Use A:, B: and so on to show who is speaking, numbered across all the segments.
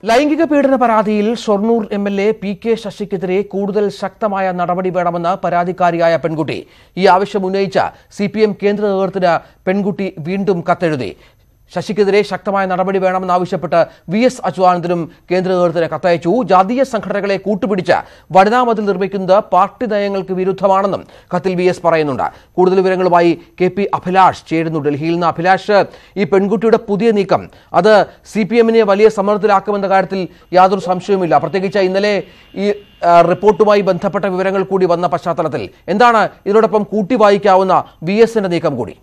A: ലൈംഗിക പീഡന പരാതിയിൽ Shoranur M L A P K ശശിക്കെതിരെ കൂടുതൽ ശക്തമായ നടപടി വേണമെന്ന് പരാതിക്കാരിയായ പെൺകുട്ടി ഈ ആവശ്യം ഉന്നയിച്ച സി പി എം കേന്ദ്ര നേതൃത്വത്തിന് പെൺകുട്ടി വീണ്ടും കത്തെഴുതി ശശിക്കെതിരെ ശക്തമായ നടപടി വേണമെന്നാവശ്യപ്പെട്ട് വി എസ് അച്യുതാനന്ദനും കേന്ദ്ര നേതൃത്വത്തിന് കത്തയച്ചു ജാതീയ സംഘടനകളെ കൂട്ടുപിടിച്ച് വനിതാ മതിൽ നിർമ്മിക്കുന്നത് പാർട്ടി നയങ്ങൾക്ക് വിരുദ്ധമാണെന്നും കത്തിൽ വി എസ് പറയുന്നുണ്ട് കൂടുതൽ വിവരങ്ങളുമായി കെ പി അഭിലാഷ് ചേരുന്നു ഡൽഹിയിൽ നിന്ന് അഭിലാഷ് ഈ പെൺകുട്ടിയുടെ പുതിയ നീക്കം അത് സി പി എമ്മിനെ വലിയ സമ്മർദ്ദത്തിലാക്കുമെന്ന കാര്യത്തിൽ യാതൊരു സംശയവുമില്ല പ്രത്യേകിച്ച് ഇന്നലെ ഈ ആ, റിപ്പോർട്ടുമായി ബന്ധപ്പെട്ട വിവരങ്ങൾ കൂടി വന്ന പശ്ചാത്തലത്തിൽ എന്താണ് ഇതിനോടൊപ്പം കൂട്ടി വായിക്കാവുന്ന വി എസിന്റെ നീക്കം കൂടി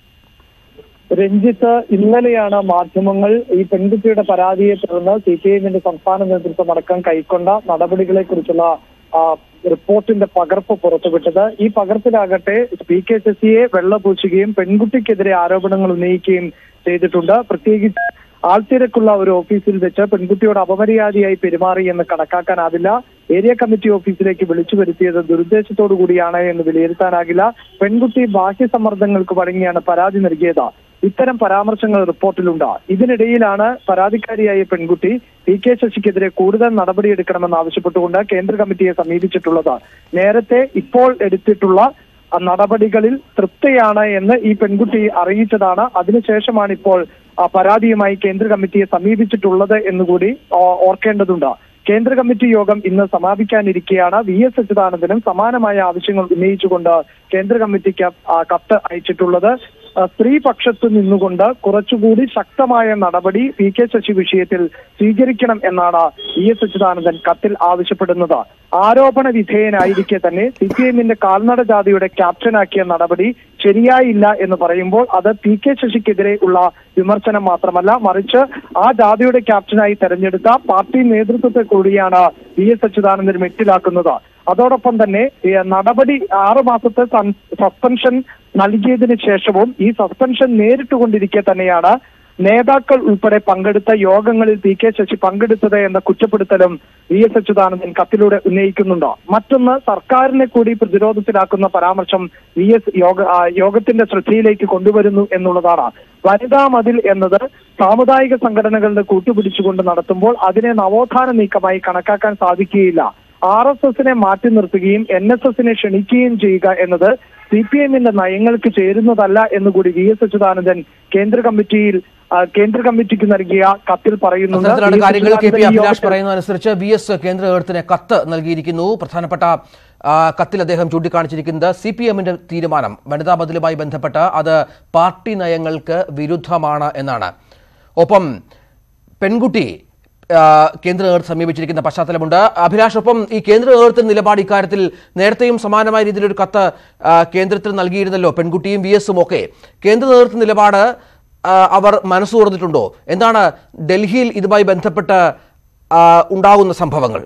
B: രഞ്ജിത്ത് ഇന്നലെയാണ് മാധ്യമങ്ങൾ ഈ പെൺകുട്ടിയുടെ പരാതിയെ തുടർന്ന് സി പി എമ്മിന്റെ സംസ്ഥാന നേതൃത്വം അടക്കം കൈക്കൊണ്ട നടപടികളെ കുറിച്ചുള്ള റിപ്പോർട്ടിന്റെ പകർപ്പ് പുറത്തുവിട്ടത് ഈ പകർപ്പിലാകട്ടെ പി കെ ശശിയെ വെള്ളപൂശുകയും പെൺകുട്ടിക്കെതിരെ ആരോപണങ്ങൾ ഉന്നയിക്കുകയും ചെയ്തിട്ടുണ്ട് പ്രത്യേകിച്ച് ആൾത്തിരക്കുള്ള ഒരു ഓഫീസിൽ വെച്ച് പെൺകുട്ടിയോട് അപമര്യാദയായി പെരുമാറി എന്ന് കണക്കാക്കാനാവില്ല ഏരിയ കമ്മിറ്റി ഓഫീസിലേക്ക് വിളിച്ചു വരുത്തിയത് ദുരുദ്ദേശത്തോടു കൂടിയാണ് എന്ന് വിലയിരുത്താനാകില്ല പെൺകുട്ടി ബാഹ്യ സമ്മർദ്ദങ്ങൾക്ക് വഴങ്ങിയാണ് പരാതി നൽകിയത് ഇത്തരം പരാമർശങ്ങൾ റിപ്പോർട്ടിലുണ്ട് ഇതിനിടയിലാണ് പരാതിക്കാരിയായ പെൺകുട്ടി പി കെ ശശിക്കെതിരെ കൂടുതൽ നടപടിയെടുക്കണമെന്ന് ആവശ്യപ്പെട്ടുകൊണ്ട് കേന്ദ്ര കമ്മിറ്റിയെ സമീപിച്ചിട്ടുള്ളത് നേരത്തെ ഇപ്പോൾ എടുത്തിട്ടുള്ള ആ നടപടികളിൽ തൃപ്തിയാണ് എന്ന് ഈ പെൺകുട്ടി അറിയിച്ചതാണ് അതിനുശേഷമാണ് ഇപ്പോൾ ആ പരാതിയുമായി കേന്ദ്ര കമ്മിറ്റിയെ സമീപിച്ചിട്ടുള്ളത് എന്നുകൂടി ഓ- ഓർക്കേണ്ടതുണ്ട് കേന്ദ്ര കമ്മിറ്റി യോഗം ഇന്ന് സമാപിക്കാനിരിക്കെയാണ് വി എസ് അച്യുതാനന്ദനും സമാനമായ ആവശ്യങ്ങൾ ഉന്നയിച്ചുകൊണ്ട് കേന്ദ്ര കമ്മിറ്റിക്ക് ആ കത്ത് അയച്ചിട്ടുള്ളത് ആ, സ്ത്രീപക്ഷത്ത് നിന്നുകൊണ്ട് കുറച്ചുകൂടി ശക്തമായ നടപടി പി കെ ശശി വിഷയത്തിൽ സ്വീകരിക്കണം എന്നാണ് വി എസ് അച്യുതാനന്ദൻ കത്തിൽ ആവശ്യപ്പെടുന്നത് ആരോപണ വിധേയനായിരിക്കെ തന്നെ സി പി എമ്മിന്റെ കാൽനട ജാതിയുടെ ക്യാപ്റ്റനാക്കിയ നടപടി ശരിയായില്ല എന്ന് പറയുമ്പോൾ അത് പി കെ ശശിക്കെതിരെ ഉള്ള വിമർശനം മാത്രമല്ല മറിച്ച് ആ ജാതിയുടെ ക്യാപ്റ്റനായി തെരഞ്ഞെടുത്ത പാർട്ടി നേതൃത്വത്തെ കൂടിയാണ് വി എസ് അച്യുതാനന്ദൻ മെറ്റിലാക്കുന്നത് അതോടൊപ്പം തന്നെ ഈ നടപടി ആറു മാസത്തെ സൺ- സസ്പെൻഷൻ നൽകിയതിനു ശേഷവും ഈ സസ്പെൻഷൻ നേരിട്ടുകൊണ്ടിരിക്കെ തന്നെയാണ് നേതാക്കൾ ഉൾപ്പെടെ പങ്കെടുത്ത യോഗങ്ങളിൽ പി കെ ശശി പങ്കെടുത്തത് എന്ന കുറ്റപ്പെടുത്തലും വി എസ് അച്യുതാനന്ദൻ കത്തിലൂടെ ഉന്നയിക്കുന്നുണ്ട് മറ്റൊന്ന് സർക്കാരിനെ കൂടി പ്രതിരോധത്തിലാക്കുന്ന പരാമർശം വി എസ് യോഗ ആ, യോഗത്തിന്റെ ശ്രദ്ധയിലേക്ക് കൊണ്ടുവരുന്നു എന്നുള്ളതാണ് വനിതാ മതിൽ എന്നത് സാമുദായിക സംഘടനകളുടെ കൂട്ടുപിടിച്ചുകൊണ്ട് നടത്തുമ്പോൾ അതിനെ നവോത്ഥാന നീക്കമായി കണക്കാക്കാൻ സാധിക്കുകയില്ല ആർ എസ് എസിനെ മാറ്റി നിർത്തുകയും എൻ എസ് എസിനെ ക്ഷണിക്കുകയും ചെയ്യുക എന്നത് സി പി എമ്മിന്റെ നയങ്ങൾക്ക് ചേരുന്നതല്ല എന്നുകൂടി വി എസ് അച്യുതാനന്ദൻ കേന്ദ്ര കമ്മിറ്റിയിൽ ആ, കേന്ദ്ര കമ്മിറ്റിക്ക് നൽകിയ കത്തിൽ പറയുന്നുണ്ട്
A: അത്തരത്തിലാണ്
B: വി. എസ്.
A: കാര്യങ്ങൾ കെ പി
B: അച്യുതാനന്ദൻ ഈ
A: അഭിലാഷ്
B: യോഗത്തിൽ-
A: പറയുന്നതനുസരിച്ച് വി എസ് കേന്ദ്ര നേതൃത്വത്തിന് കത്ത് നൽകിയിരിക്കുന്നു പ്രധാനപ്പെട്ട ആ, കത്തിൽ അദ്ദേഹം ചൂണ്ടിക്കാണിച്ചിരിക്കുന്നത് സി പി എമ്മിന്റെ തീരുമാനം വനിതാ ബദലുമായി ബന്ധപ്പെട്ട് അത് പാർട്ടി നയങ്ങൾക്ക് വിരുദ്ധമാണ് എന്നാണ് ഒപ്പം പെൺകുട്ടി ആ, കേന്ദ്ര നേതൃത്വം സമീപിച്ചിരിക്കുന്ന പശ്ചാത്തലമുണ്ട് അഭിലാഷ് ഒപ്പം ഈ കേന്ദ്ര നേതൃത്വത്തിന്റെ നിലപാട് ഇക്കാര്യത്തിൽ നേരത്തെയും സമാനമായ രീതിയിൽ ഒരു കത്ത് ആ, കേന്ദ്രത്തിന് നൽകിയിരുന്നല്ലോ പെൺകുട്ടിയും വി എസും ഒക്കെ കേന്ദ്ര നേതൃത്വ നിലപാട് ആ, അവർ മനസ്സ് തുറന്നിട്ടുണ്ടോ എന്താണ് ഡൽഹിയിൽ ഇതുമായി ബന്ധപ്പെട്ട് ആ, ഉണ്ടാകുന്ന സംഭവങ്ങൾ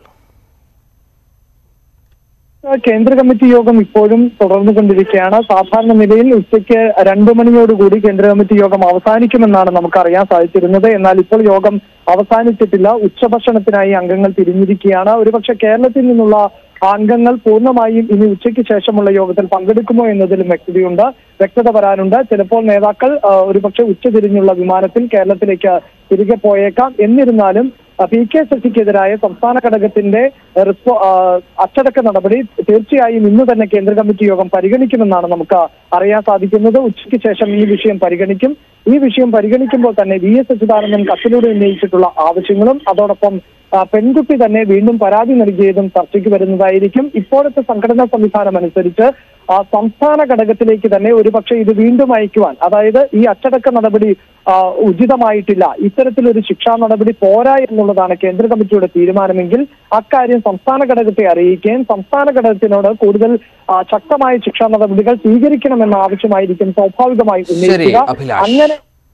B: കേന്ദ്ര കമ്മിറ്റി യോഗം ഇപ്പോഴും തുടർന്നുകൊണ്ടിരിക്കുകയാണ് സാധാരണ നിലയിൽ ഉച്ചയ്ക്ക് രണ്ടു മണിയോടുകൂടി കേന്ദ്ര കമ്മിറ്റി യോഗം അവസാനിക്കുമെന്നാണ് നമുക്ക് അറിയാൻ സാധിച്ചിരുന്നത് എന്നാൽ ഇപ്പോൾ യോഗം അവസാനിച്ചിട്ടില്ല ഉച്ചഭക്ഷണത്തിനായി അംഗങ്ങൾ തിരിഞ്ഞിരിക്കുകയാണ് ഒരുപക്ഷെ കേരളത്തിൽ നിന്നുള്ള അംഗങ്ങൾ പൂർണ്ണമായും ഇനി ഉച്ചയ്ക്ക് ശേഷമുള്ള യോഗത്തിൽ പങ്കെടുക്കുമോ എന്നതിലും വ്യക്തതയുണ്ട് വ്യക്തത വരാനുണ്ട് ചിലപ്പോൾ നേതാക്കൾ ആ, ഒരുപക്ഷെ ഉച്ചതിരിഞ്ഞുള്ള വിമാനത്തിൽ കേരളത്തിലേക്ക് തിരികെ പോയേക്കാം എന്നിരുന്നാലും ആ, പി കെ ശശിക്കെതിരായ സംസ്ഥാന ഘടകത്തിന്റെ ആ, റിപ്പോ ആ, അച്ചടക്ക നടപടി തീർച്ചയായും ഇന്ന് തന്നെ കേന്ദ്ര കമ്മിറ്റി യോഗം പരിഗണിക്കുമെന്നാണ് നമുക്ക് അറിയാൻ സാധിക്കുന്നത് ഉച്ചയ്ക്ക് ശേഷം ഈ വിഷയം പരിഗണിക്കും ഈ വിഷയം പരിഗണിക്കുമ്പോൾ തന്നെ വി എസ് അച്യുതാനന്ദൻ കത്തിലൂടെ ഉന്നയിച്ചിട്ടുള്ള ആവശ്യങ്ങളും അതോടൊപ്പം ആ, പെൺകുട്ടി തന്നെ വീണ്ടും പരാതി നൽകിയതും ചർച്ചയ്ക്ക് വരുന്നതായിരിക്കും ഇപ്പോഴത്തെ സംഘടനാ സംവിധാനം അനുസരിച്ച് ആ, സംസ്ഥാന ഘടകത്തിലേക്ക് തന്നെ ഒരുപക്ഷെ ഇത് വീണ്ടും അയക്കുവാൻ അതായത് ഈ അച്ചടക്ക നടപടി ആ, ഉചിതമായിട്ടില്ല ഇത്തരത്തിലൊരു ശിക്ഷാ നടപടി പോരാ എന്നുള്ളതാണ് കേന്ദ്ര കമ്മിറ്റിയുടെ തീരുമാനമെങ്കിൽ അക്കാര്യം സംസ്ഥാന ഘടകത്തെ അറിയിക്കുകയും സംസ്ഥാന ഘടകത്തിനോട് കൂടുതൽ ആ, ശക്തമായ ശിക്ഷാ നടപടികൾ സ്വീകരിക്കണമെന്ന ആവശ്യമായിരിക്കും സ്വാഭാവികമായി ഉന്നയിക്കുക
A: അഭിലാഷ്.
B: അങ്ങനെ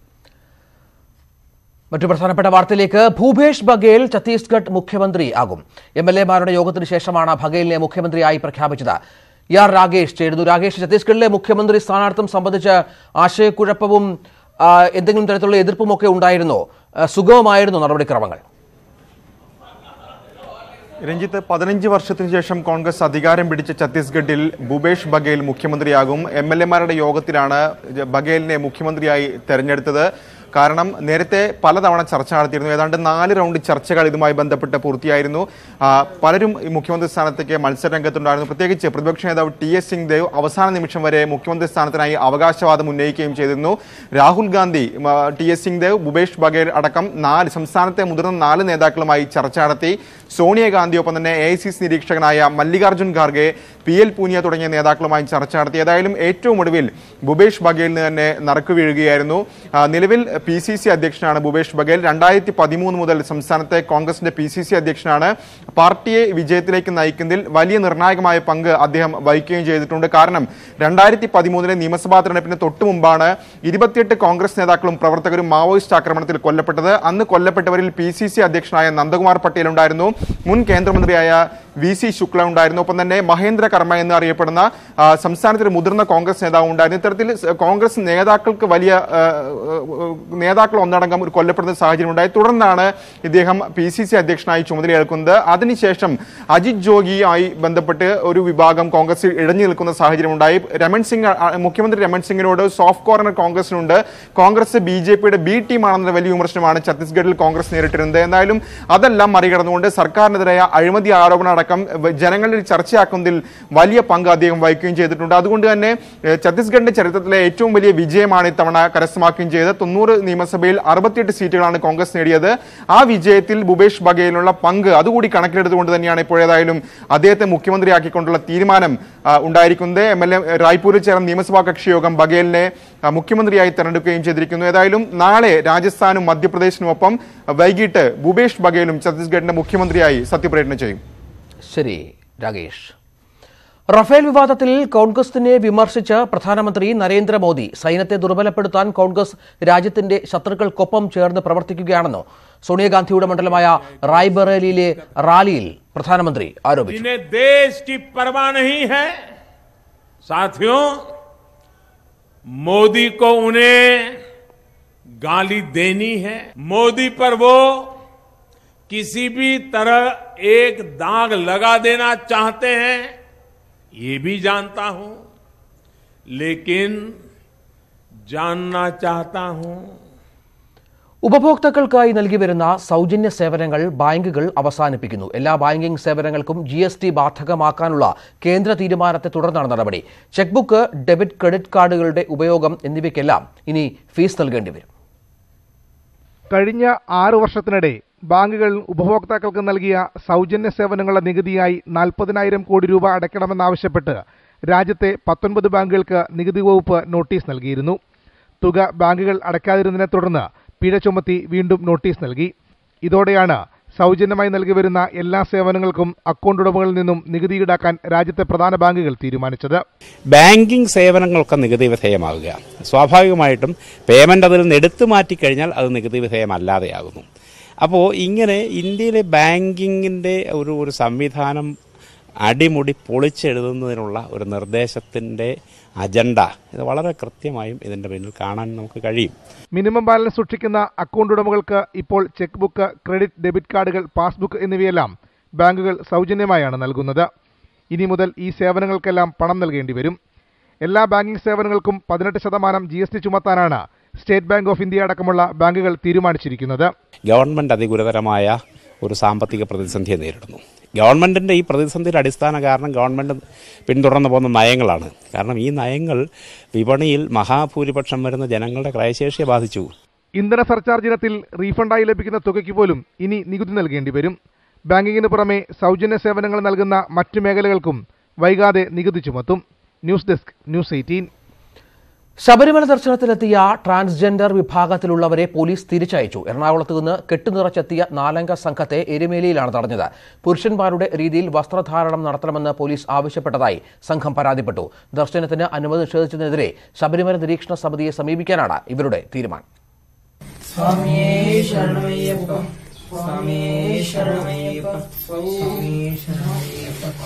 A: മറ്റു പ്രധാനപ്പെട്ട വാർത്തയിലേക്ക് ഭൂപേഷ് ബഘേൽ ഛത്തീസ്ഗഡ് മുഖ്യമന്ത്രി ആകും എം എൽ എമാരുടെ യോഗത്തിന് ശേഷമാണ് ബഘേലിനെ മുഖ്യമന്ത്രിയായി പ്രഖ്യാപിച്ചത് ഇ ആർ രാഗേഷ് ചേരുന്നു രാഗേഷ് ഛത്തീസ്ഗഡിലെ മുഖ്യമന്ത്രി സ്ഥാനാർത്ഥം സംബന്ധിച്ച് ആശയക്കുഴപ്പവും ആ, എന്തെങ്കിലും തരത്തിലുള്ള എതിർപ്പുമൊക്കെ ഉണ്ടായിരുന്നോ ആ, സുഗമമായിരുന്നു നടപടിക്രമങ്ങൾ
C: രഞ്ജിത്ത് പതിനഞ്ച് വർഷത്തിനു ശേഷം കോൺഗ്രസ് അധികാരം പിടിച്ച ഛത്തീസ്ഗഡിൽ ഭൂപേഷ് ബഘേൽ മുഖ്യമന്ത്രിയാകും എം എൽ എമാരുടെ യോഗത്തിലാണ് ബഘേലിനെ മുഖ്യമന്ത്രിയായി തെരഞ്ഞെടുത്തത് കാരണം നേരത്തെ പലതവണ ചർച്ച നടത്തിയിരുന്നു ഏതാണ്ട് നാല് റൗണ്ട് ചർച്ചകൾ ഇതുമായി ബന്ധപ്പെട്ട് പൂർത്തിയായിരുന്നു ആ, പലരും ഈ മുഖ്യമന്ത്രി സ്ഥാനത്തേക്ക് മത്സരരംഗത്തുണ്ടായിരുന്നു പ്രത്യേകിച്ച് പ്രതിപക്ഷ നേതാവ് ടി എസ് സിംഗ് ദേവ് അവസാന നിമിഷം വരെ മുഖ്യമന്ത്രി സ്ഥാനത്തിനായി അവകാശവാദം ഉന്നയിക്കുകയും ചെയ്തിരുന്നു രാഹുൽ ഗാന്ധി മ, ടി എസ് സിംഗ് ദേവ് ഭൂപേഷ് ബഗേൽ അടക്കം നാല് സംസ്ഥാനത്തെ മുതിർന്ന നാല് നേതാക്കളുമായി ചർച്ച നടത്തി സോണിയാഗാന്ധി ഒപ്പം തന്നെ എ ഐ സി സി നിരീക്ഷകനായ മല്ലികാർജ്ജുൻ ഖാർഗെ പി എൽ പൂനിയ തുടങ്ങിയ നേതാക്കളുമായി ചർച്ച നടത്തി ഏതായാലും ഏറ്റവും ഒടുവിൽ ഭൂപേഷ് ബഗേലിന് തന്നെ നറുക്ക് വീഴുകയായിരുന്നു ആ, നിലവിൽ പി സി സി അധ്യക്ഷനാണ് ഭൂപേഷ് ബഗേൽ രണ്ടായിരത്തി പതിമൂന്ന് മുതൽ സംസ്ഥാനത്തെ കോൺഗ്രസിന്റെ പി സി സി അധ്യക്ഷനാണ് പാർട്ടിയെ വിജയത്തിലേക്ക് നയിക്കുന്നതിൽ വലിയ നിർണായകമായ പങ്ക് അദ്ദേഹം വഹിക്കുകയും ചെയ്തിട്ടുണ്ട് കാരണം രണ്ടായിരത്തി പതിമൂന്നിലെ നിയമസഭാ തെരഞ്ഞെടുപ്പിന് തൊട്ടു മുമ്പാണ് ഇരുപത്തിയെട്ട് കോൺഗ്രസ് നേതാക്കളും പ്രവർത്തകരും മാവോയിസ്റ്റ് ആക്രമണത്തിൽ കൊല്ലപ്പെട്ടത് അന്ന് കൊല്ലപ്പെട്ടവരിൽ പി സി സി അധ്യക്ഷനായ നന്ദകുമാർ പട്ടേൽ ഉണ്ടായിരുന്നു മുൻ കേന്ദ്രമന്ത്രിയായ വി സി ശുക്ല ഉണ്ടായിരുന്നു ഒപ്പം തന്നെ മഹേന്ദ്ര കർമ്മ എന്ന് അറിയപ്പെടുന്ന ആ, സംസ്ഥാനത്തിലെ മുതിർന്ന കോൺഗ്രസ് നേതാവ് ഉണ്ടായിരുന്നു ഇത്തരത്തിൽ സ് കോൺഗ്രസ് നേതാക്കൾക്ക് വലിയ ആ, ആ, നേതാക്കൾ ഒന്നടങ്കം ഒരു കൊല്ലപ്പെടുന്ന സാഹചര്യം ഉണ്ടായി തുടർന്നാണ് ഇദ്ദേഹം പി സി സി അധ്യക്ഷനായി ചുമതലയേൽക്കുന്നത് അതിനുശേഷം അജിത് ജോഗിയുമായി ബന്ധപ്പെട്ട് ഒരു വിഭാഗം കോൺഗ്രസിൽ ഇഴഞ്ഞു നിൽക്കുന്ന സാഹചര്യം ഉണ്ടായി രമൺ സിംഗ് ആ, മുഖ്യമന്ത്രി രമൺ സിംഗിനോട് സോഫ്റ്റ് കോർണർ കോൺഗ്രസിനുണ്ട് കോൺഗ്രസ് ബി ജെ പിയുടെ ബി ടീമാണെന്ന വലിയ വിമർശനമാണ് ഛത്തീസ്ഗഡിൽ കോൺഗ്രസ് നേരിട്ടിരുന്നത് എന്തായാലും അതെല്ലാം മറികടന്നുകൊണ്ട് സർക്കാരിനെതിരായ അഴിമതി ആരോപണം അടക്കം വ- ജനങ്ങളിൽ ചർച്ചയാക്കുന്നതിൽ വലിയ പങ്ക് അദ്ദേഹം വഹിക്കുകയും ചെയ്തിട്ടുണ്ട് അതുകൊണ്ട് തന്നെ ഏഹ്, ഛത്തീസ്ഗഡിന്റെ ചരിത്രത്തിലെ ഏറ്റവും വലിയ വിജയമാണ് ഇത്തവണ കരസ്ഥമാക്കുകയും ചെയ്തത് തൊണ്ണൂറ് നിയമസഭയിൽ അറുപത്തിയെട്ട് സീറ്റുകളാണ് കോൺഗ്രസ് നേടിയത് ആ വിജയത്തിൽ ഭൂപേഷ് ബഗേലിനുള്ള പങ്ക് അതുകൂടി കണക്കിലെടുത്തുകൊണ്ട് തന്നെയാണ് ഇപ്പോഴേതായാലും അദ്ദേഹത്തെ മുഖ്യമന്ത്രിയാക്കിക്കൊണ്ടുള്ള തീരുമാനം ആ, ഉണ്ടായിരിക്കുന്നത് എം എൽ എ റായ്പൂരിൽ ചേർന്ന നിയമസഭാ കക്ഷി യോഗം ബഗേലിനെ ആ, മുഖ്യമന്ത്രിയായി തെരഞ്ഞെടുക്കുകയും ചെയ്തിരിക്കുന്നു ഏതായാലും നാളെ രാജസ്ഥാനും മധ്യപ്രദേശിനുമൊപ്പം വൈകിട്ട് ഭൂപേഷ് ബഗേലും ഛത്തീസ്ഗഡിന്റെ മുഖ്യമന്ത്രിയായി സത്യപ്രതിജ്ഞ ചെയ്യും
A: ശരി രാകേഷ് റഫേൽ വിവാദത്തിൽ കോൺഗ്രസിനെ വിമർശിച്ച് പ്രധാനമന്ത്രി നരേന്ദ്രമോദി സൈന്യത്തെ ദുർബലപ്പെടുത്താൻ കോൺഗ്രസ് രാജ്യത്തിന്റെ ശത്രുക്കൾക്കൊപ്പം ചേർന്ന് പ്രവർത്തിക്കുകയാണെന്ന് സോണിയാഗാന്ധിയുടെ മണ്ഡലമായ റായ്ബറേലിയിലെ റാലിയിൽ പ്രധാനമന്ത്രി ആരോപിച്ചു
D: जिन्हें देश की परवाह नहीं है साथियों मोदी को उन्हें गाली देनी है मोदी पर वो किसी भी तरह एक दाग लगा देना चाहते हैं ये भी जानता हूं लेकिन जानना चाहता हूं
A: ഉപഭോക്താക്കൾക്കായി നൽകി വരുന്ന സൗജന്യ സേവനങ്ങൾ ബാങ്കുകൾ അവസാനിപ്പിക്കുന്നു എല്ലാ ബാങ്കിംഗ് സേവനങ്ങൾക്കും ജി എസ് ടി ബാധകമാക്കാനുള്ള കേന്ദ്ര തീരുമാനത്തെ തുടർന്നാണ് നടപടി ചെക്ക് ബുക്ക് ഡെബിറ്റ് ക്രെഡിറ്റ് കാർഡുകളുടെ ഉപയോഗം എന്നിവയ്ക്കെല്ലാം ഇനി ഫീസ് നൽകേണ്ടി വരും
E: കഴിഞ്ഞ ആറു വർഷത്തിനിടെ ബാങ്കുകൾ ഉപഭോക്താക്കൾക്ക് നൽകിയ സൗജന്യ സേവനങ്ങളുടെ നികുതിയായി നാൽപ്പതിനായിരം കോടി രൂപ അടയ്ക്കണമെന്നാവശ്യപ്പെട്ട് രാജ്യത്തെ പത്തൊൻപത് ബാങ്കുകൾക്ക് നികുതി വകുപ്പ് നോട്ടീസ് നൽകിയിരുന്നു തുക ബാങ്കുകൾ അടയ്ക്കാതിരുന്നതിനെ തുടർന്ന് പിഴ ചുമത്തി വീണ്ടും നോട്ടീസ് നൽകി ഇതോടെയാണ് സൗജന്യമായി നൽകി വരുന്ന എല്ലാ സേവനങ്ങൾക്കും അക്കൗണ്ട് ഉടമകളിൽ നിന്നും നികുതി ഈടാക്കാൻ രാജ്യത്തെ പ്രധാന ബാങ്കുകൾ തീരുമാനിച്ചത്
F: ബാങ്കിംഗ് സേവനങ്ങളൊക്കെ നികുതി വിധേയമാവുക സ്വാഭാവികമായിട്ടും പേയ്മെൻ്റ് അതിൽ നിന്ന് എടുത്തു മാറ്റിക്കഴിഞ്ഞാൽ അത് നികുതി വിധേയമല്ലാതെയാകുന്നു അപ്പോൾ ഇങ്ങനെ ഇന്ത്യയിലെ ബാങ്കിങ്ങിൻ്റെ ഒരു ഒരു സംവിധാനം അടിമുടി പൊളിച്ചെഴുതുന്നതിനുള്ള ഒരു നിർദ്ദേശത്തിൻ്റെ അജണ്ട ഇത് വളരെ കൃത്യമായും ഇതിൻ്റെ പിന്നിൽ കാണാൻ നമുക്ക് കഴിയും
E: മിനിമം ബാലൻസ് സൂക്ഷിക്കുന്ന അക്കൗണ്ട് ഉടമകൾക്ക് ഇപ്പോൾ ചെക്ക് ബുക്ക് ക്രെഡിറ്റ് ഡെബിറ്റ് കാർഡുകൾ പാസ്ബുക്ക് എന്നിവയെല്ലാം ബാങ്കുകൾ സൗജന്യമായാണ് നൽകുന്നത് ഇനി മുതൽ ഈ സേവനങ്ങൾക്കെല്ലാം പണം നൽകേണ്ടി വരും എല്ലാ ബാങ്കിംഗ് സേവനങ്ങൾക്കും പതിനെട്ട് ശതമാനം ജി എസ് ടി ചുമത്താനാണ് സ്റ്റേറ്റ് ബാങ്ക് ഓഫ് ഇന്ത്യ അടക്കമുള്ള ബാങ്കുകൾ തീരുമാനിച്ചിരിക്കുന്നത്
F: ഗവൺമെൻറ് അതിഗുരുതരമായ ഒരു സാമ്പത്തിക പ്രതിസന്ധിയെ നേരിടുന്നു ഗവൺമെൻറ്റിൻ്റെ ഈ പ്രതിസന്ധിയുടെ അടിസ്ഥാന കാരണം ഗവൺമെൻറ് പിന്തുടർന്നു പോകുന്ന നയങ്ങളാണ് കാരണം ഈ നയങ്ങൾ വിപണിയിൽ മഹാഭൂരിപക്ഷം വരുന്ന ജനങ്ങളുടെ ക്രയശേഷിയെ ബാധിച്ചു
E: ഇന്ധന സർചാർജ് ഇനത്തിൽ റീഫണ്ടായി ലഭിക്കുന്ന തുകയ്ക്ക് പോലും ഇനി നികുതി നൽകേണ്ടി വരും ബാങ്കിങ്ങിന് പുറമെ സൗജന്യ സേവനങ്ങൾ നൽകുന്ന മറ്റു മേഖലകൾക്കും വൈകാതെ നികുതി ചുമത്തും news desk news eighteen
A: Sabarimala ദർശനത്തിലെത്തിയ ട്രാൻസ്ജെൻഡർ വിഭാഗത്തിലുള്ളവരെ പോലീസ് തിരിച്ചയച്ചു എറണാകുളത്ത് നിന്ന് കെട്ടുനിറച്ചെത്തിയ നാലംഗ സംഘത്തെ എരുമേലിയിലാണ് തടഞ്ഞത് പുരുഷന്മാരുടെ രീതിയിൽ വസ്ത്രധാരണം നടത്തണമെന്ന് പോലീസ് ആവശ്യപ്പെട്ടതായി സംഘം പരാതിപ്പെട്ടു ദർശനത്തിന് അനുമതി നിഷേധിച്ചതിനെതിരെ ശബരിമല നിരീക്ഷണ സമിതിയെ സമീപിക്കാനാണ് ഇവരുടെ തീരുമാനം
G: സ്വാമിയേ ശരണമയ്യപ്പ സ്വാമിയേ ശരണമയ്യപ്പ സ്വാമിയേ ശരണമയ്യപ്പ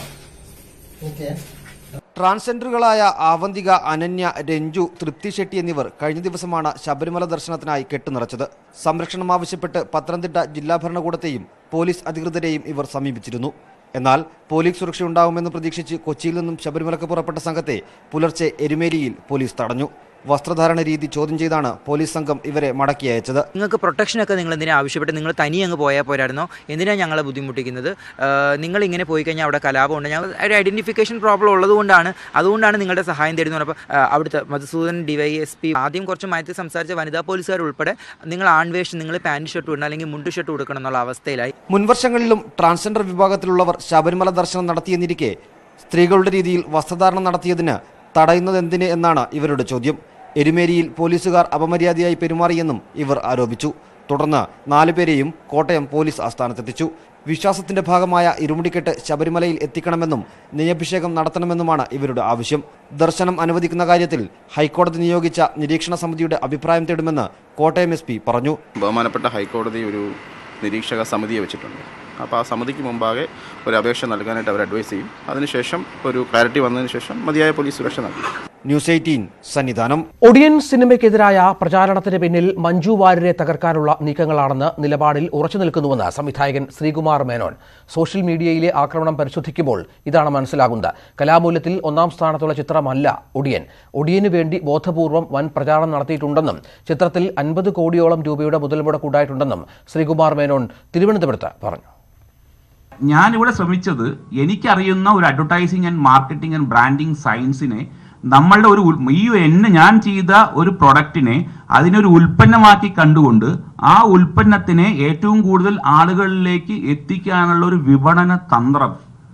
G: ഓക്കെ
H: ട്രാൻസ്ജെൻഡറുകളായ ആവന്തിക അനന്യ രഞ്ജു തൃപ്തി ഷെട്ടി എന്നിവർ കഴിഞ്ഞ ദിവസമാണ് ശബരിമല ദർശനത്തിനായി കെട്ടുനിറച്ചത് സംരക്ഷണം ആവശ്യപ്പെട്ട് പത്തനംതിട്ട ജില്ലാ ഭരണകൂടത്തെയും പോലീസ് അധികൃതരെയും ഇവർ സമീപിച്ചിരുന്നു എന്നാൽ പോലീസ് സുരക്ഷയുണ്ടാവുമെന്ന് പ്രതീക്ഷിച്ച് കൊച്ചിയിൽ നിന്നും ശബരിമലക്ക് പുറപ്പെട്ട സംഘത്തെ പുലർച്ചെ എരുമേലിയിൽ പോലീസ് തടഞ്ഞു വസ്ത്രധാരണ രീതി ചോദ്യം ചെയ്താണ് പോലീസ് സംഘം ഇവരെ മടക്കി അയച്ചത്
I: നിങ്ങൾക്ക് പ്രൊട്ടക്ഷനൊക്കെ നിങ്ങൾ എന്തിനാ ആവശ്യപ്പെട്ട് നിങ്ങൾ തനിയെ അങ്ങ് പോയാൽ പോരായിരുന്നോ എന്തിനാണ് ഞങ്ങളെ ബുദ്ധിമുട്ടിക്കുന്നത് ആഹ് നിങ്ങൾ ഇങ്ങനെ പോയി കഴിഞ്ഞാൽ അവിടെ കലാപമുണ്ട് ഞങ്ങൾ ഒരു ഐഡന്റിഫിക്കേഷൻ പ്രോബ്ലം ഉള്ളതുകൊണ്ടാണ് അതുകൊണ്ടാണ് നിങ്ങളുടെ സഹായം തേടുന്നത് അപ്പോൾ അവിടുത്തെ മധുസൂദൻ ഡിവൈ എസ് പി ആദ്യം കുറച്ച് മയത്തിൽ സംസാരിച്ച വനിതാ പോലീസുകാർ ഉൾപ്പെടെ നിങ്ങൾ ആൺവേഷം നിങ്ങൾ പാൻറ് ഷർട്ട് ഇടണം അല്ലെങ്കിൽ മുണ്ട് ഷർട്ട് കൊടുക്കണം എന്നുള്ള അവസ്ഥയിലായി
H: മുൻവർഷങ്ങളിലും ട്രാൻസ്ജെൻഡർ വിഭാഗത്തിലുള്ളവർ ശബരിമല ദർശനം നടത്തിയെന്നിരിക്കെ സ്ത്രീകളുടെ രീതിയിൽ വസ്ത്രധാരണം നടത്തിയതിന് തടയുന്നത് എന്തിന് എന്നാണ് ഇവരുടെ ചോദ്യം എരുമേലിയിൽ പോലീസുകാർ അപമര്യാദയായി പെരുമാറിയെന്നും ഇവർ ആരോപിച്ചു തുടർന്ന് നാലുപേരെയും കോട്ടയം പോലീസ് ആസ്ഥാനത്തെത്തിച്ചു വിശ്വാസത്തിന്റെ ഭാഗമായ ഇരുമുടിക്കെട്ട് ശബരിമലയിൽ എത്തിക്കണമെന്നും നെയ്യഭിഷേകം നടത്തണമെന്നുമാണ് ഇവരുടെ ആവശ്യം ദർശനം അനുവദിക്കുന്ന കാര്യത്തിൽ ഹൈക്കോടതി നിയോഗിച്ച നിരീക്ഷണ സമിതിയുടെ അഭിപ്രായം തേടുമെന്ന് കോട്ടയം എസ് പറഞ്ഞു
J: ബഹുമാനപ്പെട്ട ഹൈക്കോടതി ഒരു നിരീക്ഷക സമിതിയെ വെച്ചിട്ടുണ്ട് അപ്പോൾ ആ സമിതിക്ക് മുമ്പാകെ ഒരു അപേക്ഷ നൽകാനായിട്ട് അവർ അഡ്വൈസ് ചെയ്യും അതിനുശേഷം ഒരു ക്ലാരിറ്റി വന്നതിന് ശേഷം മതിയായ പോലീസ് സുരക്ഷ നൽകും
H: ന്യൂസ് എയ്റ്റീൻ സന്നിധാനം
A: ഒടിയൻ സിനിമയ്ക്കെതിരായ പ്രചാരണത്തിന് പിന്നിൽ മഞ്ജു വാര്യരെ തകർക്കാനുള്ള നീക്കങ്ങളാണെന്ന് നിലപാടിൽ ഉറച്ചു നിൽക്കുന്നുവെന്ന് സംവിധായകൻ ശ്രീകുമാർ മേനോൻ സോഷ്യൽ മീഡിയയിലെ ആക്രമണം പരിശോധിക്കുമ്പോൾ ഇതാണ് മനസ്സിലാകുന്നത് കലാമൂല്യത്തിൽ ഒന്നാം സ്ഥാനത്തുള്ള ചിത്രമല്ല ഒടിയൻ ഒടിയന് വേണ്ടി ബോധപൂർവം വൻ പ്രചാരണം നടത്തിയിട്ടുണ്ടെന്നും ചിത്രത്തിൽ അൻപത് കോടിയോളം രൂപയുടെ മുതൽ മുടക്കുണ്ടായിട്ടുണ്ടെന്നും ശ്രീകുമാർ മേനോൻ തിരുവനന്തപുരത്ത് പറഞ്ഞു
K: ഞാനിവിടെ ശ്രമിച്ചത് എനിക്കറിയുന്ന ഒരു advertising and marketing and branding സയൻസിനെ നമ്മളുടെ ഒരു ഉൽ- ഈ എന്നെ ഞാൻ ചെയ്ത ഒരു പ്രൊഡക്റ്റിനെ അതിനൊരു ഉൽപ്പന്നമാക്കി കണ്ടുകൊണ്ട് ആ ഉൽപ്പന്നത്തിനെ ഏറ്റവും കൂടുതൽ ആളുകളിലേക്ക് എത്തിക്കാനുള്ള ഒരു വിപണന തന്ത്രം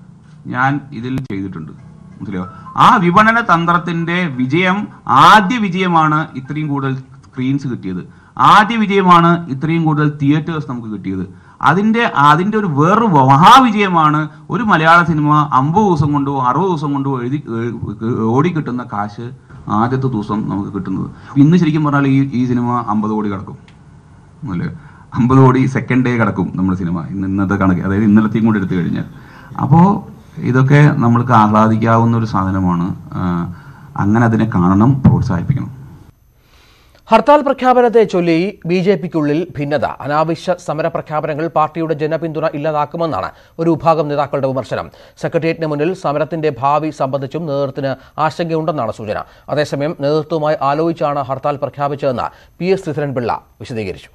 K: ഞാൻ ഇതിൽ ചെയ്തിട്ടുണ്ട് മനസ്സിലായോ ആ വിപണന തന്ത്രത്തിന്റെ വിജയം ആദ്യ വിജയമാണ് ഇത്രയും കൂടുതൽ സ്ക്രീൻസ് കിട്ടിയത് ആദ്യ വിജയമാണ് ഇത്രയും കൂടുതൽ തിയേറ്റേഴ്സ് നമുക്ക് കിട്ടിയത് അതിന്റെ അതിന്റെ ഒരു വേറൊരു മഹാവിജയമാണ് ഒരു മലയാള സിനിമ അമ്പത് ദിവസം കൊണ്ടോ അറുപത് ദിവസം കൊണ്ടോ എഴുതി ഏ- ഓടിക്കിട്ടുന്ന കാശ് ആദ്യത്തെ ദിവസം നമുക്ക് കിട്ടുന്നത് ഇന്ന് ശരിക്കും പറഞ്ഞാൽ ഈ ഈ സിനിമ അമ്പത് കോടി കിടക്കും അല്ലേ അമ്പത് കോടി സെക്കൻഡ് ഡേ കിടക്കും നമ്മുടെ സിനിമ ഇന്ന് ഇന്നത്തെ കണക്ക് അതായത് ഇന്നലത്തെയും കൂടെ എടുത്തു കഴിഞ്ഞാൽ അപ്പോൾ ഇതൊക്കെ നമ്മൾക്ക് ആഹ്ലാദിക്കാവുന്ന ഒരു സാധനമാണ് ആ, അങ്ങനെ അതിനെ കാണണം പ്രോത്സാഹിപ്പിക്കണം
A: ഹർത്താൽ പ്രഖ്യാപനത്തെ ചൊല്ലി ബി ജെ പിക്കുള്ളിൽ ഭിന്നത അനാവശ്യ സമര പ്രഖ്യാപനങ്ങൾ പാർട്ടിയുടെ ജനപിന്തുണ ഇല്ലാതാക്കുമെന്നാണ് ഒരു വിഭാഗം നേതാക്കളുടെ വിമർശനം സെക്രട്ടേറിയറ്റിന് മുന്നിൽ സമരത്തിന്റെ ഭാവി സംബന്ധിച്ചും നേതൃത്വത്തിന് ആശങ്കയുണ്ടെന്നാണ് സൂചന അതേസമയം നേതൃത്വവുമായി ആലോചിച്ചാണ് ഹർത്താൽ പ്രഖ്യാപിച്ചതെന്ന് പി എസ് ശ്രീധരൻപിള്ള വിശദീകരിച്ചു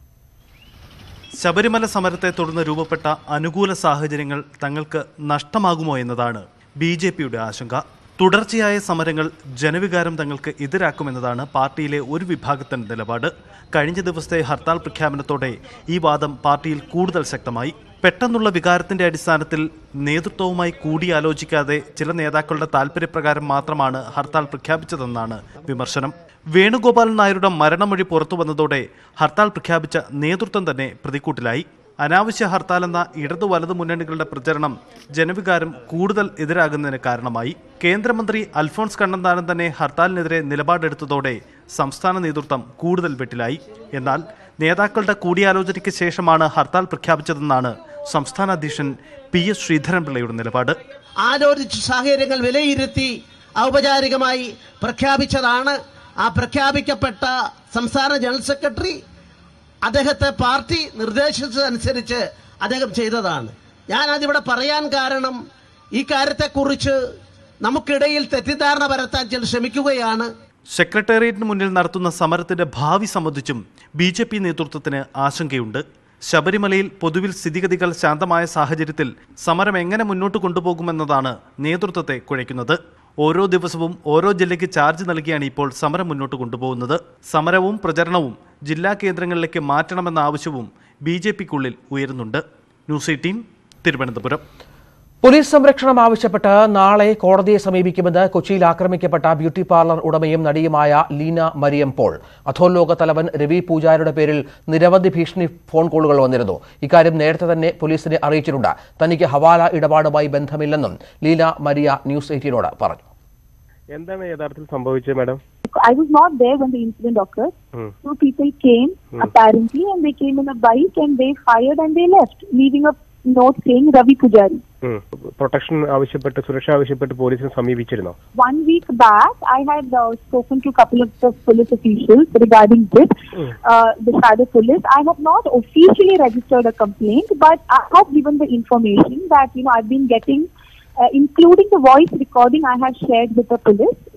L: ശബരിമല സമരത്തെ തുടർന്ന് രൂപപ്പെട്ട അനുകൂല സാഹചര്യങ്ങൾ തങ്ങൾക്ക് നഷ്ടമാകുമോ എന്നതാണ് ബി ജെ പിയുടെ ആശങ്ക തുടർച്ചയായ സമരങ്ങൾ ജനവികാരം തങ്ങൾക്ക് എതിരാക്കുമെന്നതാണ് പാർട്ടിയിലെ ഒരു വിഭാഗത്തിന്റെ നിലപാട് കഴിഞ്ഞ ദിവസത്തെ ഹർത്താൽ പ്രഖ്യാപനത്തോടെ ഈ വാദം പാർട്ടിയിൽ കൂടുതൽ ശക്തമായി പെട്ടെന്നുള്ള വികാരത്തിന്റെ അടിസ്ഥാനത്തിൽ നേതൃത്വവുമായി കൂടിയാലോചിക്കാതെ ചില നേതാക്കളുടെ താൽപര്യപ്രകാരം മാത്രമാണ് ഹർത്താൽ പ്രഖ്യാപിച്ചതെന്നാണ് വിമർശനം വേണുഗോപാലൻ നായരുടെ മരണമൊഴി പുറത്തു വന്നതോടെ ഹർത്താൽ പ്രഖ്യാപിച്ച നേതൃത്വം തന്നെ പ്രതിക്കൂട്ടിലായി അനാവശ്യ ഹർത്താൽ എന്ന ഇടതു വലതു മുന്നണികളുടെ പ്രചരണം ജനവികാരം കൂടുതൽ എതിരാകുന്നതിന് കാരണമായി കേന്ദ്രമന്ത്രി അൽഫോൺസ് കണ്ണന്താനം തന്നെ ഹർത്താലിനെതിരെ നിലപാടെടുത്തതോടെ സംസ്ഥാന നേതൃത്വം കൂടുതൽ വെട്ടിലായി എന്നാൽ നേതാക്കളുടെ കൂടിയാലോചനയ്ക്ക് ശേഷമാണ് ഹർത്താൽ പ്രഖ്യാപിച്ചതെന്നാണ് സംസ്ഥാന അധ്യക്ഷൻ പി എസ് ശ്രീധരൻപിള്ളയുടെ നിലപാട്
M: ആലോചിച്ച് സാഹചര്യങ്ങൾ വിലയിരുത്തി ഔപചാരികമായി പ്രഖ്യാപിച്ചതാണ് ആ പ്രഖ്യാപിക്കപ്പെട്ട സംസ്ഥാന ജനറൽ സെക്രട്ടറി അദ്ദേഹത്തെ പാർട്ടി നിർദ്ദേശിച്ചതനുസരിച്ച് അദ്ദേഹം ചെയ്തതാണ് ഞാൻ അതിവിടെ പറയാൻ കാരണം ഈ കാര്യത്തെക്കുറിച്ച് നമുക്കിടയിൽ തെറ്റിദ്ധാരണ പരത്താൻ ചിലർ ശ്രമിക്കുകയാണ്
L: സെക്രട്ടേറിയറ്റിന് മുന്നിൽ നടത്തുന്ന സമരത്തിന്റെ ഭാവി സംബന്ധിച്ചും ബി ജെ പി നേതൃത്വത്തിന് ആശങ്കയുണ്ട് ശബരിമലയിൽ പൊതുവിൽ സ്ഥിതിഗതികൾ ശാന്തമായ സാഹചര്യത്തിൽ സമരം എങ്ങനെ മുന്നോട്ട് കൊണ്ടുപോകുമെന്നതാണ് നേതൃത്വത്തെ കുഴയ്ക്കുന്നത് ഓരോ ദിവസവും ഓരോ ജില്ലയ്ക്ക് ചാർജ് നൽകിയാണ് ഇപ്പോൾ സമരം മുന്നോട്ട് കൊണ്ടുപോകുന്നത് സമരവും പ്രചരണവും ജില്ലാ കേന്ദ്രങ്ങളിലേക്ക് മാറ്റണമെന്ന ആവശ്യവും ബി ജെ പിക്കുള്ളിൽ ഉയരുന്നുണ്ട് ന്യൂസ് എയ്റ്റീൻ തിരുവനന്തപുരം
A: പോലീസ് സംരക്ഷണം ആവശ്യപ്പെട്ട് നാളെ കോടതിയെ സമീപിക്കുമെന്ന് കൊച്ചിയിൽ ആക്രമിക്കപ്പെട്ട ബ്യൂട്ടി പാർലർ ഉടമയും നടിയുമായ ലീന മരിയം പോൾ അധോലോക തലവൻ രവി പൂജാരിയുടെ പേരിൽ നിരവധി ഭീഷണി ഫോൺ കോളുകൾ വന്നിരുന്നു ഇക്കാര്യം നേരത്തെ തന്നെ പോലീസിനെ അറിയിച്ചിട്ടുണ്ട് തനിക്ക് ഹവാല ഇടപാടുമായി ബന്ധമില്ലെന്നും ലീന മരിയ ന്യൂസ് എയ്റ്റീനോട് പറഞ്ഞു
N: എന്താണ് യഥാർത്ഥത്തിൽ സംഭവിച്ചത് madam
O: I was not there when the incident occurred. Two people came apparently and they came in a bike and they fired and they left, leaving a note saying Ravi Pujari.
N: Protection ആവശ്യപ്പെട്ട് സുരക്ഷ ആവശ്യപ്പെട്ട് പോലീസിനെ സമീപിച്ചിരുന്നോ
O: One week back, I had uh, spoken to a couple of the police officials regarding this, uh, the Shadow Police. I have not officially registered a complaint, but I have given the information that, you know, I've been getting, uh, including the voice recording I have shared with the police,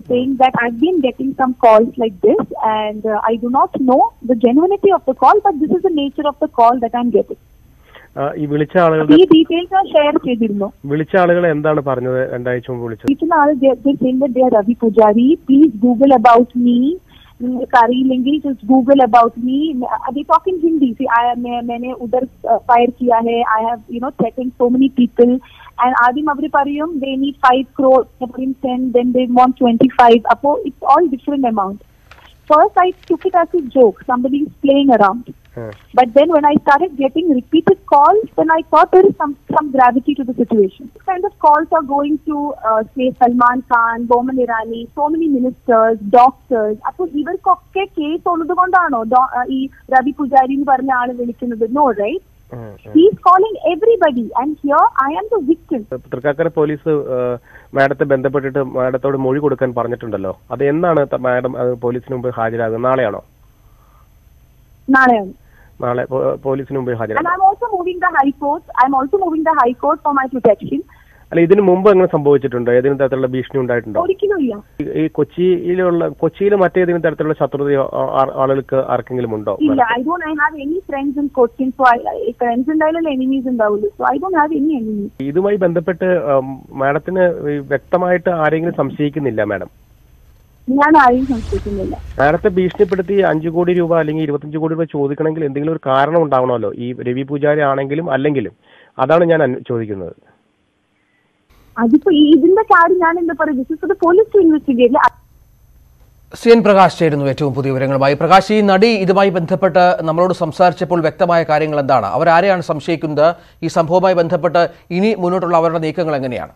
O: saying that I've been getting some calls like this, and uh, I do not know the genuinity of the call, but this is the nature of the call that I'm getting.
N: ആ, ഈ വിളിച്ച ആളുകളുടെ
O: ഈ details ഞാൻ share ചെയ്തിരുന്നു
N: വിളിച്ച ആളുകൾ എന്താണ് പറഞ്ഞത് രണ്ടാഴ്ച മുമ്പ് വിളിച്ചത്
O: വിളിക്കുന്ന ആൾ ദേ Ravi Pujari please Google about me നിങ്ങൾക്ക് അറിയില്ലെങ്കിൽ ജസ്റ്റ് ഗൂഗിൾ അബൌട്ട് മീ अभी talk in Hindi see I मैं मैंने उधर फायर किया है I have you know threaten so many people and ആദ്യം അവർ പറയും ദേ നീഡ് ഫൈവ് ക്രോർ പറയും ten then they want twenty five അപ്പോൾ it's all different amount first I took it as a joke somebody is playing around But then when I started getting repeated calls, then I thought there is some, some gravity to the situation. This kind of calls are going to, uh, say, Salman Khan, Boman Irani, so many ministers, doctors. അപ്പോൾ ഇവർക്കൊക്കെ case ഉള്ളത് കൊണ്ടാണോ ഡോ- uh, ഈ രവി പുജാരി എന്ന് പറഞ്ഞ ആള് വിളിക്കുന്നത് no right he's calling everybody and here I am the victim
N: Thrikkakara police ആ, മാഡത്തെ ബന്ധപ്പെട്ടിട്ട് മാഡത്തോട് മൊഴി കൊടുക്കാൻ പറഞ്ഞിട്ടുണ്ടല്ലോ അത് എന്നാണ് ത- മാഡം അത് പോലീസിന് മുമ്പ് ഹാജരാകുന്നത് നാളെയാണോ
O: നാളെയാണ്
N: നാളെ പോ- പോലീസിന് മുമ്പ്
O: And
N: ഹാജരാകും
O: I'm also moving the High Court. I'm also moving the High Court for my protection.
N: അല്ല ഇതിനു മുമ്പ് അങ്ങനെ സംഭവിച്ചിട്ടുണ്ടോ ഏതെങ്കിലും തരത്തിലുള്ള ഭീഷണി ഉണ്ടായിട്ടുണ്ടോ
O: ഒരിക്കലും ഇല്ല
N: ഈ- ഈ കൊച്ചിയിലുള്ള കൊച്ചിയിൽ മറ്റേതെങ്കിലും തരത്തിലുള്ള ശത്രുതയോ ആ- ആ- ആളുകൾക്ക് ആർക്കെങ്കിലും ഉണ്ടോ
O: ഇല്ല I don't I have any friends in Cochin so I friends ഉണ്ടായാലല്ലേ എനിമീസ് ഉണ്ടാവുള്ളൂ so I don't have any enemies
N: ഇതുമായി ബന്ധപ്പെട്ട് ഉം, മാഡത്തിന് ഈ വ്യക്തമായിട്ട് ആരെങ്കിലും സംശയിക്കുന്നില്ല മാഡം
O: ഞാൻ ആരെയും സംശയിക്കുന്നില്ല
N: മാഡത്തെ ഭീഷണിപ്പെടുത്തി അഞ്ചു കോടി രൂപ അല്ലെങ്കിൽ ഇരുപത്തഞ്ച് കോടി രൂപ ചോദിക്കണമെങ്കിൽ എന്തെങ്കിലും ഒരു കാരണം ഉണ്ടാവണമല്ലോ ഈ രവി പൂജാരി ആണെങ്കിലും അല്ലെങ്കിലും അതാണ് ഞാൻ അന്വ- ചോദിക്കുന്നത്
O: അതിപ്പോ ഈ ഇതിന്റെ കാര്യം ഞാൻ എന്താ പറയുക this is police to investigate
A: C N Prakash ചേരുന്നു ഏറ്റവും പുതിയ വിവരങ്ങളുമായി പ്രകാശ് ഈ നടി ഇതുമായി ബന്ധപ്പെട്ട് നമ്മളോട് സംസാരിച്ചപ്പോൾ വ്യക്തമായ കാര്യങ്ങൾ എന്താണ് അവരാരെയാണ് സംശയിക്കുന്നത് ഈ സംഭവവുമായി ബന്ധപ്പെട്ട് ഇനി മുന്നോട്ടുള്ള അവരുടെ നീക്കങ്ങൾ എങ്ങനെയാണ്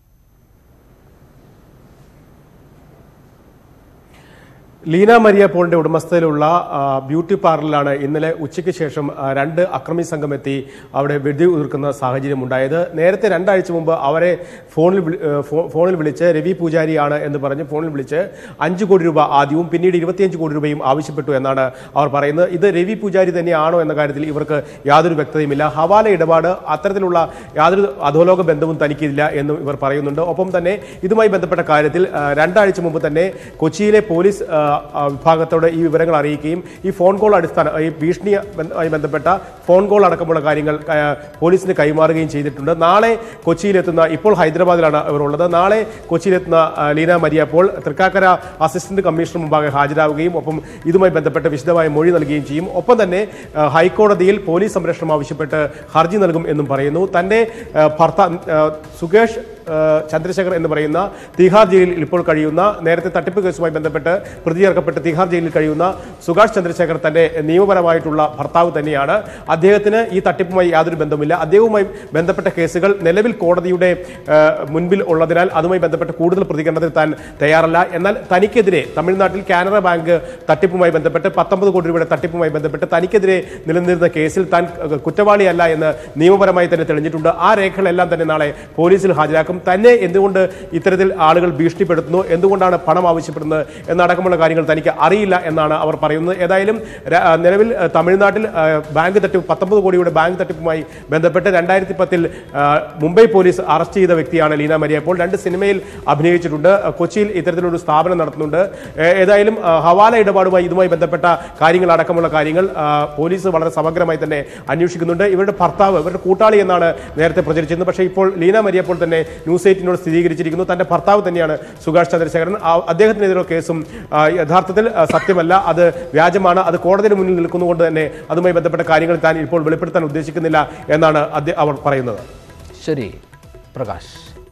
P: ലീന മരിയ പോളിന്റെ ഉടമസ്ഥയിലുള്ള ആ, ബ്യൂട്ടി പാർലറിലാണ് ഇന്നലെ ഉച്ചയ്ക്ക് ശേഷം ആ, രണ്ട് അക്രമി സംഘം എത്തി അവിടെ വെടി ഉതിർക്കുന്ന സാഹചര്യം ഉണ്ടായത് നേരത്തെ രണ്ടാഴ്ച മുമ്പ് അവരെ ഫോണിൽ വിളി- ഏ, ഫോ- ഫോണിൽ വിളിച്ച് രവി പൂജാരിയാണ് എന്ന് പറഞ്ഞ് ഫോണിൽ വിളിച്ച് അഞ്ച് കോടി രൂപ ആദ്യവും പിന്നീട് ഇരുപത്തിയഞ്ച് കോടി രൂപയും ആവശ്യപ്പെട്ടു എന്നാണ് അവർ പറയുന്നത് ഇത് രവി പൂജാരി തന്നെയാണോ എന്ന കാര്യത്തിൽ ഇവർക്ക് യാതൊരു വ്യക്തതയുമില്ല ഹവാല ഇടപാട് അത്തരത്തിലുള്ള യാതൊരു അധോലോക ബന്ധവും തനിക്കില്ല എന്നും ഇവർ പറയുന്നുണ്ട് ഒപ്പം തന്നെ ഇതുമായി ബന്ധപ്പെട്ട കാര്യത്തിൽ ആ, രണ്ടാഴ്ച മുമ്പ് തന്നെ കൊച്ചിയിലെ പോലീസ് ആ, ആ, വിഭാഗത്തോട് ഈ വിവരങ്ങൾ അറിയിക്കുകയും ഈ ഫോൺ കോൾ അടിസ്ഥാന ഈ ഭീഷണിയുമായി ബന്ധപ്പെട്ട ഫോൺ കോൾ അടക്കമുള്ള കാര്യങ്ങൾ ആ, പോലീസിന് കൈമാറുകയും ചെയ്തിട്ടുണ്ട് നാളെ കൊച്ചിയിലെത്തുന്ന ഇപ്പോൾ ഹൈദരാബാദിലാണ് ഇവർ ഉള്ളത് നാളെ കൊച്ചിയിലെത്തുന്ന ആ, Leena Maria Paul Thrikkakara assistant commissioner മുമ്പാകെ ഹാജരാകുകയും ഒപ്പം ഇതുമായി ബന്ധപ്പെട്ട് വിശദമായ മൊഴി നൽകുകയും ചെയ്യും ഒപ്പം തന്നെ ആ, ഹൈക്കോടതിയിൽ പോലീസ് സംരക്ഷണം ആവശ്യപ്പെട്ട് ഹർജി നൽകും എന്നും പറയുന്നു തന്റെ ആ, ഭർത്താ ആ, സുകേഷ് ആ, ചന്ദ്രശേഖർ എന്ന് പറയുന്ന തിഹാർ ജയിലിൽ ഇപ്പോൾ കഴിയുന്ന നേരത്തെ തട്ടിപ്പ് കേസുമായി ബന്ധപ്പെട്ട് പ്രതി ചേർക്കപ്പെട്ട് തിഹാർ ജയിലിൽ കഴിയുന്ന സുഭാഷ് ചന്ദ്രശേഖർ തന്റെ നിയമപരമായിട്ടുള്ള ഭർത്താവ് തന്നെയാണ് അദ്ദേഹത്തിന് ഈ തട്ടിപ്പുമായി യാതൊരു ബന്ധവുമില്ല അദ്ദേഹവുമായി ബന്ധപ്പെട്ട കേസുകൾ നിലവിൽ കോടതിയുടെ ആ, മുൻപിൽ ഉള്ളതിനാൽ അതുമായി ബന്ധപ്പെട്ട് കൂടുതൽ പ്രതികരണത്തിന് താൻ തയ്യാറല്ല എന്നാൽ തനിക്കെതിരെ തമിഴ്നാട്ടിൽ കാനറ ബാങ്ക് തട്ടിപ്പുമായി ബന്ധപ്പെട്ട് പത്തൊമ്പത് കോടി രൂപയുടെ തട്ടിപ്പുമായി ബന്ധപ്പെട്ട് തനിക്കെതിരെ നിലനിന്നിരുന്ന കേസിൽ താൻ അഹ്, കുറ്റവാളിയല്ല എന്ന് നിയമപരമായി തന്നെ തെളിഞ്ഞിട്ടുണ്ട് ആ രേഖകളെല്ലാം തന്നെ നാളെ പോലീസിൽ ഹാജരാക്കും തന്നെ എന്തുകൊണ്ട് ഇത്തരത്തിൽ ആളുകൾ ഭീഷണിപ്പെടുത്തുന്നു എന്തുകൊണ്ടാണ് പണം ആവശ്യപ്പെടുന്നത് എന്നടക്കമുള്ള കാര്യങ്ങൾ തനിക്ക് അറിയില്ല എന്നാണ് അവർ പറയുന്നത് ഏതായാലും ര- ആ, നിലവിൽ ആ, തമിഴ്നാട്ടിൽ ആ, ബാങ്ക് തട്ടിപ്പ് പത്തൊമ്പത് കോടിയുടെ ബാങ്ക് തട്ടിപ്പുമായി ബന്ധപ്പെട്ട് രണ്ടായിരത്തി പത്തിൽ മുംബൈ പോലീസ് അറസ്റ്റ് ചെയ്ത വ്യക്തിയാണ് ലീന മരിയ അപ്പോൾ രണ്ട് സിനിമയിൽ അഭിനയിച്ചിട്ടുണ്ട് ആ, കൊച്ചിയിൽ ഇത്തരത്തിലൊരു സ്ഥാപനം നടത്തുന്നുണ്ട് ഏ- ഏതായാലും ആ, ഹവാല ഇടപാടുമായി ഇതുമായി ബന്ധപ്പെട്ട കാര്യങ്ങൾ അടക്കമുള്ള കാര്യങ്ങൾ ആ, പോലീസ് വളരെ സമഗ്രമായി തന്നെ അന്വേഷിക്കുന്നുണ്ട് ഇവരുടെ ഭർത്താവ് ഇവരുടെ കൂട്ടാളി എന്നാണ് നേരത്തെ പ്രചരിച്ചിരുന്നത് പക്ഷേ ഇപ്പോൾ ലീന മരിയപ്പോൾ തന്നെ ന്യൂസ് എയ്റ്റിനോട് സ്ഥിരീകരിച്ചിരിക്കുന്നു തന്റെ ഭർത്താവ് തന്നെയാണ് സുഭാഷ് ചന്ദ്രശേഖരൻ ആ- അദ്ദേഹത്തിനെതിരെ കേസും ആ, യഥാർത്ഥത്തിൽ ആ, സത്യമല്ല അത് വ്യാജമാണ് അത് കോടതിയുടെ മുന്നിൽ നിൽക്കുന്നതുകൊണ്ട് തന്നെ അതുമായി ബന്ധപ്പെട്ട കാര്യങ്ങൾ താൻ ഇപ്പോൾ വെളിപ്പെടുത്താൻ ഉദ്ദേശിക്കുന്നില്ല എന്നാണ് അദ്ദേഹം അവർ പറയുന്നത്
A: ശരി പ്രകാശ്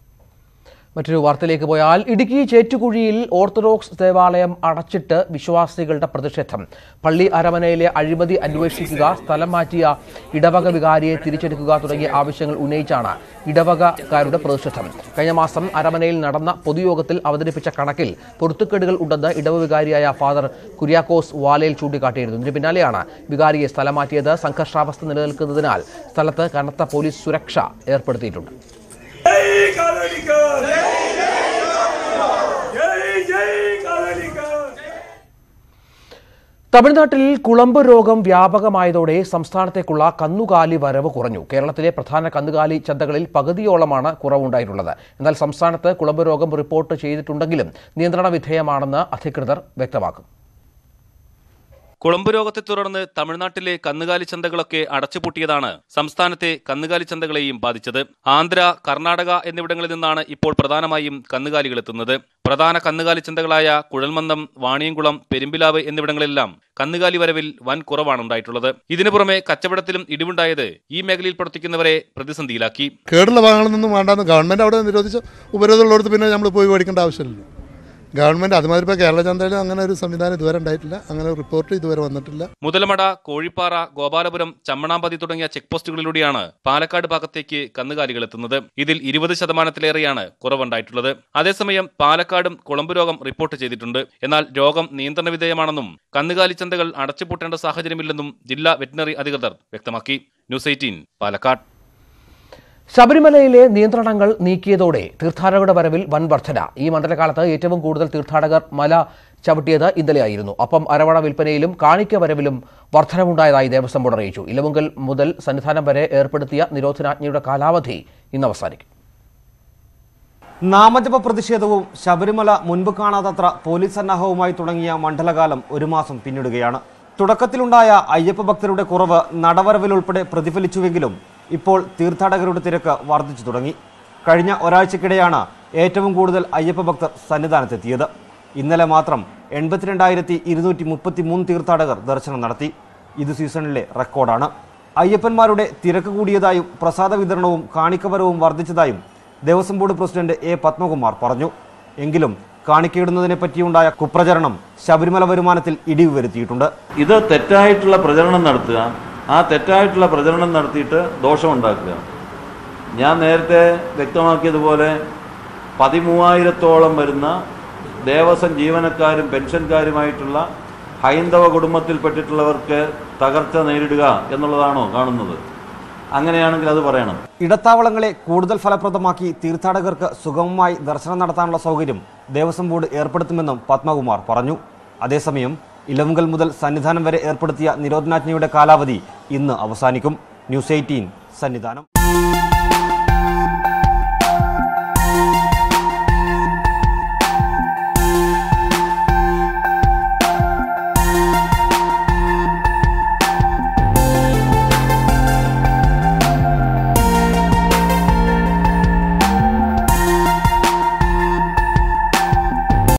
A: മറ്റൊരു വാർത്തയിലേക്ക് പോയാൽ ഇടുക്കി ചേറ്റുകുഴിയിൽ ഓർത്തഡോക്സ് ദേവാലയം അടച്ചിട്ട് വിശ്വാസികളുടെ പ്രതിഷേധം പള്ളി അരമനയിലെ അഴിമതി അന്വേഷിക്കുക സ്ഥലം മാറ്റിയ ഇടവക വികാരിയെ തിരിച്ചെടുക്കുക തുടങ്ങിയ ആവശ്യങ്ങൾ ഉന്നയിച്ചാണ് ഇടവകക്കാരുടെ പ്രതിഷേധം കഴിഞ്ഞ മാസം അരമനയിൽ നടന്ന പൊതുയോഗത്തിൽ അവതരിപ്പിച്ച കണക്കിൽ പൊരുത്തക്കേടുകൾ ഉണ്ടെന്ന് ഇടവ വികാരിയായ ഫാദർ കുര്യാക്കോസ് വാലയിൽ ചൂണ്ടിക്കാട്ടിയിരുന്നു ഇതിന് പിന്നാലെയാണ് വികാരിയെ സ്ഥലം മാറ്റിയത് സംഘർഷാവസ്ഥ നിലനിൽക്കുന്നതിനാൽ സ്ഥലത്ത് കനത്ത പോലീസ് സുരക്ഷ ഏർപ്പെടുത്തിയിട്ടുണ്ട് തമിഴ്നാട്ടിൽ കുളമ്പ് രോഗം വ്യാപകമായതോടെ സംസ്ഥാനത്തേക്കുള്ള കന്നുകാലി വരവ് കുറഞ്ഞു കേരളത്തിലെ പ്രധാന കന്നുകാലി ചന്തകളിൽ പകുതിയോളമാണ് കുറവുണ്ടായിട്ടുള്ളത് എന്നാൽ സംസ്ഥാനത്ത് കുളമ്പ് രോഗം റിപ്പോർട്ട് ചെയ്തിട്ടുണ്ടെങ്കിലും നിയന്ത്രണ വിധേയമാണെന്ന് അധികൃതർ വ്യക്തമാക്കും
Q: കുളമ്പ് രോഗത്തെ തുടർന്ന് തമിഴ്നാട്ടിലെ കന്നുകാലി ചന്തകളൊക്കെ അടച്ചുപൂട്ടിയതാണ് സംസ്ഥാനത്തെ കന്നുകാലി ചന്തകളെയും ബാധിച്ചത് ആന്ധ്ര കർണാടക എന്നിവിടങ്ങളിൽ നിന്നാണ് ഇപ്പോൾ പ്രധാനമായും കന്നുകാലികൾ എത്തുന്നത് പ്രധാന കന്നുകാലി ചന്തകളായ കുഴൽമന്ദം വാണിയംകുളം പെരുമ്പിലാവ് എന്നിവിടങ്ങളിലെല്ലാം കന്നുകാലി വരവിൽ വൻ കുറവാണ് ഉണ്ടായിട്ടുള്ളത് ഇതിനു പുറമെ കച്ചവടത്തിലും ഇടിവുണ്ടായത് ഈ മേഖലയിൽ പ്രവർത്തിക്കുന്നവരെ പ്രതിസന്ധിയിലാക്കി
R: കേടുള്ള ഭാഗങ്ങളിൽ നിന്നും വേണ്ടാന്ന് ഗവൺമെന്റ് അവിടെ നിരോധിച്ച ഉപരോധമുള്ളടത്ത് പിന്നെ നമ്മൾ പോയി മേടിക്കേണ്ട ആവശ്യമില്ല ഗവൺമെന്റ് അതുമാതിരി ഇപ്പോൾ കേരള ചന്തയിൽ അങ്ങനെ ഒരു സംവിധാനം ഇതുവരെ ഉണ്ടായിട്ടില്ല അങ്ങനെ ഒരു റിപ്പോർട്ട് ഇതുവരെ വന്നിട്ടില്ല
Q: മുതലമട കോഴിപ്പാറ ഗോപാലപുരം ചമ്മണാമ്പതി തുടങ്ങിയ ചെക്ക് പോസ്റ്റുകളിലൂടെയാണ് പാലക്കാട് ഭാഗത്തേക്ക് കന്നുകാലികൾ എത്തുന്നത് ഇതിൽ ഇരുപത് ശതമാനത്തിലേറെയാണ് കുറവുണ്ടായിട്ടുള്ളത് അതേസമയം പാലക്കാടും കുളമ്പ് രോഗം റിപ്പോർട്ട് ചെയ്തിട്ടുണ്ട് എന്നാൽ രോഗം നിയന്ത്രണ വിധേയമാണെന്നും കന്നുകാലി ചന്തകൾ അടച്ചുപൂട്ടേണ്ട സാഹചര്യമില്ലെന്നും ജില്ലാ വെറ്റിനറി അധികൃതർ വ്യക്തമാക്കി ന്യൂസ് എയ്റ്റീൻ പാലക്കാട്
A: ശബരിമലയിലെ നിയന്ത്രണങ്ങൾ നീക്കിയതോടെ തീർത്ഥാടകരുടെ വരവിൽ വൻ വർധന ഈ മണ്ഡലകാലത്ത് ഏറ്റവും കൂടുതൽ തീർത്ഥാടകർ മല ചവിട്ടിയത് ഇന്നലെയായിരുന്നു അപ്പം അരവണ വിൽപ്പനയിലും കാണിക്ക വരവിലും വർധനവുണ്ടായതായി ദേവസ്വം ബോർഡ് അറിയിച്ചു ഇലവുങ്കൽ മുതൽ സന്നിധാനം വരെ ഏർപ്പെടുത്തിയ നിരോധനാജ്ഞയുടെ കാലാവധി ഇന്ന് അവസാനിക്കും
H: നാമജപ പ്രതിഷേധവും ശബരിമല മുൻപ് കാണാത്തത്ര പോലീസ് സന്നാഹവുമായി തുടങ്ങിയ മണ്ഡലകാലം ഒരു മാസം പിന്നിടുകയാണ് തുടക്കത്തിലുണ്ടായ അയ്യപ്പ ഭക്തരുടെ കുറവ് നടവരവിൽ ഉൾപ്പെടെ പ്രതിഫലിച്ചുവെങ്കിലും ഇപ്പോൾ തീർത്ഥാടകരുടെ തിരക്ക് വർദ്ധിച്ചു തുടങ്ങി കഴിഞ്ഞ ഒരാഴ്ചക്കിടെയാണ് ഏറ്റവും കൂടുതൽ അയ്യപ്പ ഭക്തർ സന്നിധാനത്തെത്തിയത് ഇന്നലെ മാത്രം എൺപത്തിരണ്ടായിരത്തി ഇരുന്നൂറ്റി മുപ്പത്തി മൂന്ന് തീർത്ഥാടകർ ദർശനം നടത്തി ഇത് സീസണിലെ റെക്കോർഡാണ് അയ്യപ്പന്മാരുടെ തിരക്ക് കൂടിയതായും പ്രസാദ വിതരണവും കാണിക്കവരവും വർദ്ധിച്ചതായും Devaswom board president A Padmakumar പറഞ്ഞു എങ്കിലും കാണിക്കയിടുന്നതിനെ പറ്റിയുണ്ടായ കുപ്രചരണം ശബരിമല വരുമാനത്തിൽ ഇടിവ് വരുത്തിയിട്ടുണ്ട്
S: ഇത് തെറ്റായിട്ടുള്ള പ്രചരണം നടത്തുക ആ തെറ്റായിട്ടുള്ള പ്രചരണം നടത്തിയിട്ട് ദോഷമുണ്ടാക്കുക ഞാൻ നേരത്തെ വ്യക്തമാക്കിയതുപോലെ പതിമൂവായിരത്തോളം വരുന്ന ദേവസ്വം ജീവനക്കാരും പെൻഷൻകാരുമായിട്ടുള്ള ഹൈന്ദവ കുടുംബത്തിൽപ്പെട്ടിട്ടുള്ളവർക്ക് തകർച്ച നേരിടുക എന്നുള്ളതാണോ കാണുന്നത് അങ്ങനെയാണെങ്കിൽ അത് പറയണം
H: ഇടത്താവളങ്ങളെ കൂടുതൽ ഫലപ്രദമാക്കി തീർത്ഥാടകർക്ക് സുഗമമായി ദർശനം നടത്താനുള്ള സൗകര്യം ദേവസ്വം ബോർഡ് ഏർപ്പെടുത്തുമെന്നും പത്മകുമാർ പറഞ്ഞു അതേസമയം ഇലവുങ്കൽ മുതൽ സന്നിധാനം വരെ ഏർപ്പെടുത്തിയ നിരോധനാജ്ഞയുടെ കാലാവധി ഇന്ന് അവസാനിക്കും ന്യൂസ് എയ്റ്റീൻ സന്നിധാനം